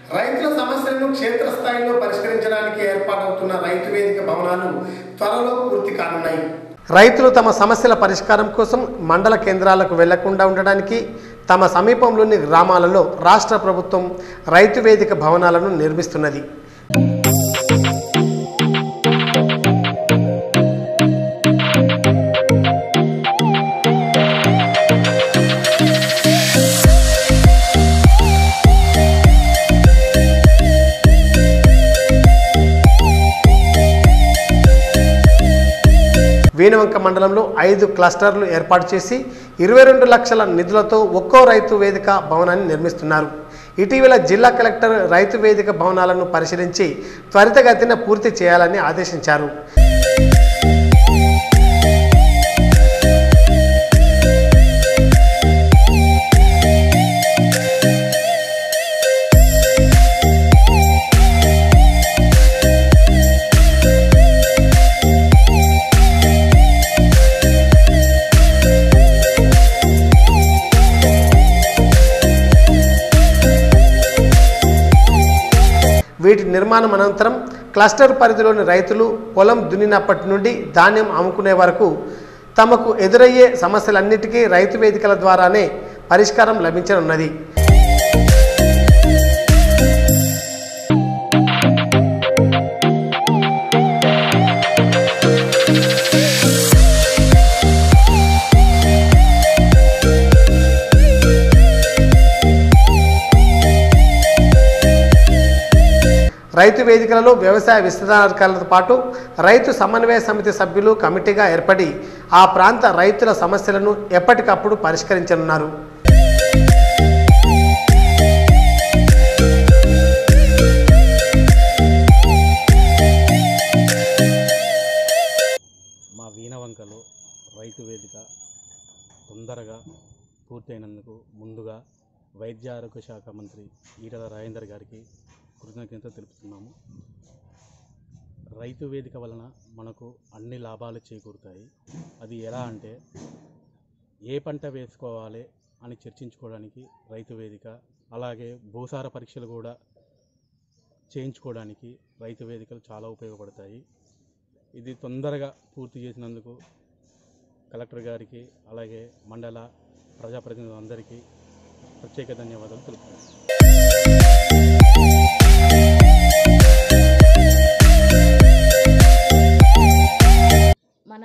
రైతుల సమస్యలను క్షేత్రస్థాయిలో పరిష్కరించడానికి ఏర్పాటవుతున్న రైతు వేదిక భవనాలు త్వరలో పూర్తి కానున్నాయి రైతులు తమ సమస్యల పరిష్కారం కోసం మండల కేంద్రాలకు వెళ్లకుండా ఉండడానికి తమ సమీపంలోని గ్రామాలలో రాష్ట్ర ప్రభుత్వం రైతు వేదిక భవనాలను నిర్మిస్తున్నది వేణువంక మండలంలో ఐదు క్లస్టర్లు ఏర్పాటు చేసి ఇరవై రెండు లక్షల నిధులతో ఒక్కో రైతు వేదిక భవనాన్ని నిర్మిస్తున్నారు ఇటీవల జిల్లా కలెక్టర్ రైతు వేదిక భవనాలను పరిశీలించి త్వరితగతిన పూర్తి చేయాలని ఆదేశించారు వీటి నిర్మాణం అనంతరం క్లస్టర్ పరిధిలోని రైతులు పొలం దున్నినప్పటి నుండి ధాన్యం అమ్ముకునే వరకు తమకు ఎదురయ్యే సమస్యలన్నిటికీ రైతు వేదికల ద్వారానే పరిష్కారం లభించనున్నది రైతు వేదికలలో వ్యవసాయ విస్తరణాధికారులతో పాటు రైతు సమన్వయ సమితి సభ్యులు కమిటీగా ఏర్పడి ఆ ప్రాంత రైతుల సమస్యలను ఎప్పటికప్పుడు పరిష్కరించనున్నారు మా వీణవంకలో రైతు వేదిక తొందరగా పూర్తయినందుకు ముందుగా వైద్య ఆరోగ్య శాఖ మంత్రి ఈటల రాజేందర్ గారికి కృతజ్ఞత తెలుపుతున్నాము రైతు వేదిక వలన మనకు అన్ని లాభాలు చేకూరుతాయి అది ఎలా అంటే ఏ పంట వేసుకోవాలి అని చర్చించుకోవడానికి రైతు వేదిక అలాగే భూసార పరీక్షలు కూడా చేయించుకోవడానికి రైతు వేదికలు చాలా ఉపయోగపడతాయి ఇది తొందరగా పూర్తి చేసినందుకు కలెక్టర్ గారికి అలాగే మండల ప్రజాప్రతినిధులందరికీ ప్రత్యేక ధన్యవాదాలు తెలుపుతున్నాను మన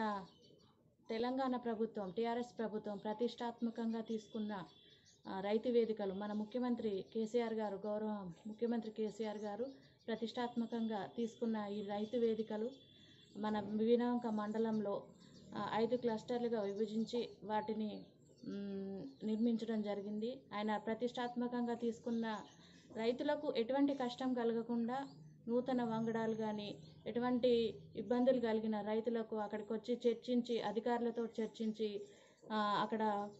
తెలంగాణ ప్రభుత్వం టీఆర్ఎస్ ప్రభుత్వం ప్రతిష్టాత్మకంగా తీసుకున్న ఆ, రైతు వేదికలు మన ముఖ్యమంత్రి కేసీఆర్ గారు గౌరవ ముఖ్యమంత్రి కేసీఆర్ గారు ప్రతిష్టాత్మకంగా తీసుకున్న ఈ రైతు వేదికలు మన వినాంక మండలంలో ఆ, ఐదు క్లస్టర్లుగా విభజించి వాటిని మ్, నిర్మించడం జరిగింది ఆయన ప్రతిష్టాత్మకంగా తీసుకున్న రైతులకు ఎటువంటి కష్టం కలగకుండా నూతన వంగడాలు కానీ ఎటువంటి ఇబ్బందులు కలిగిన రైతులకు అక్కడికి వచ్చి చర్చించి అధికారులతో చర్చించి ఆ, అక్కడ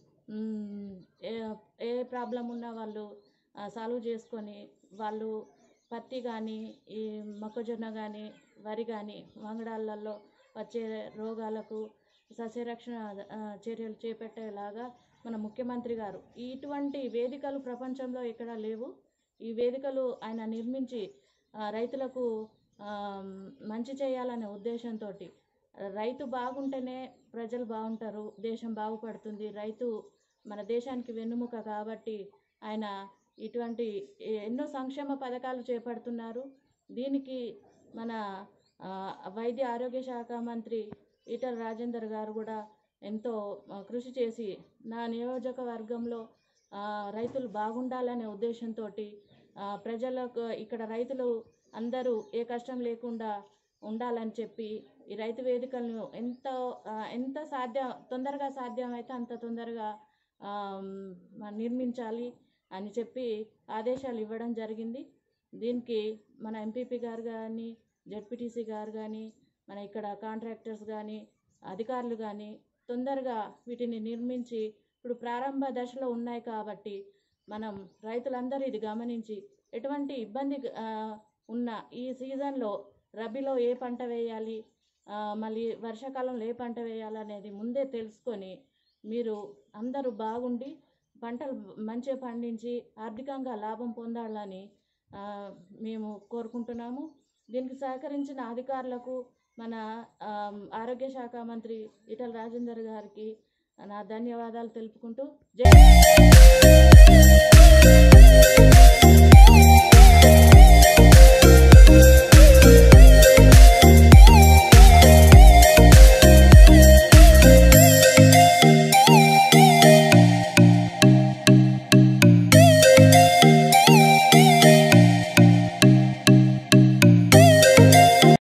మ్, ఏ ఏ ప్రాబ్లం ఉన్నా వాళ్ళు సాల్వ్ చేసుకొని వాళ్ళు పత్తి కానీ ఈ మొక్కజొన్న కానీ వరి కానీ వంగడాలలో వచ్చే రోగాలకు సస్యరక్షణ ఆ, చర్యలు చేపట్టేలాగా మన ముఖ్యమంత్రి గారు ఇటువంటి వేదికలు ప్రపంచంలో ఎక్కడా లేవు ఈ వేదికలు ఆయన నిర్మించి ఆ, రైతులకు ఆ, మంచి చేయాలనే ఉద్దేశంతో రైతు బాగుంటేనే ప్రజలు బాగుంటారు దేశం బాగుపడుతుంది రైతు మన దేశానికి వెన్నుముక కాబట్టి ఆయన ఇటువంటి ఎన్నో సంక్షేమ పథకాలు చేపడుతున్నారు దీనికి మన ఆ, వైద్య ఆరోగ్య శాఖ మంత్రి ఈటల రాజేందర్ గారు కూడా ఎంతో ఆ, కృషి చేసి నా నియోజకవర్గంలో ఆ, రైతులు బాగుండాలనే ఉద్దేశంతో ప్రజలకు ఇక్కడ రైతులు అందరూ ఏ కష్టం లేకుండా ఉండాలని చెప్పి ఈ రైతు వేదికలను ఎంత ఆ, ఎంత సాధ్య తొందరగా సాధ్యమైతే అంత తొందరగా ఆ, మ- నిర్మించాలి అని చెప్పి ఆదేశాలు ఇవ్వడం జరిగింది దీనికి మన ఎంపీపీ గారు కానీ జడ్పీటీసీ గారు కానీ మన ఇక్కడ కాంట్రాక్టర్స్ కానీ అధికారులు కానీ తొందరగా వీటిని నిర్మించి ఇప్పుడు ప్రారంభ దశలో ఉన్నాయి కాబట్టి మనం రైతులందరూ ఇది గమనించి ఎటువంటి ఇబ్బంది ఆ, ఉన్న ఈ సీజన్లో రబీలో ఏ పంట వేయాలి ఆ, మళ్ళీ వర్షాకాలంలో ఏ పంట వేయాలి అనేది ముందే తెలుసుకొని మీరు అందరూ బాగుండి పంటలు మంచిగా పండించి ఆర్థికంగా లాభం పొందాలని ఆ, మేము కోరుకుంటున్నాము దీనికి సహకరించిన అధికారులకు మన ఆ, ఆరోగ్య శాఖ మంత్రి ఈటల రాజేందర్ గారికి నా ధన్యవాదాలు తెలుపుకుంటూ జై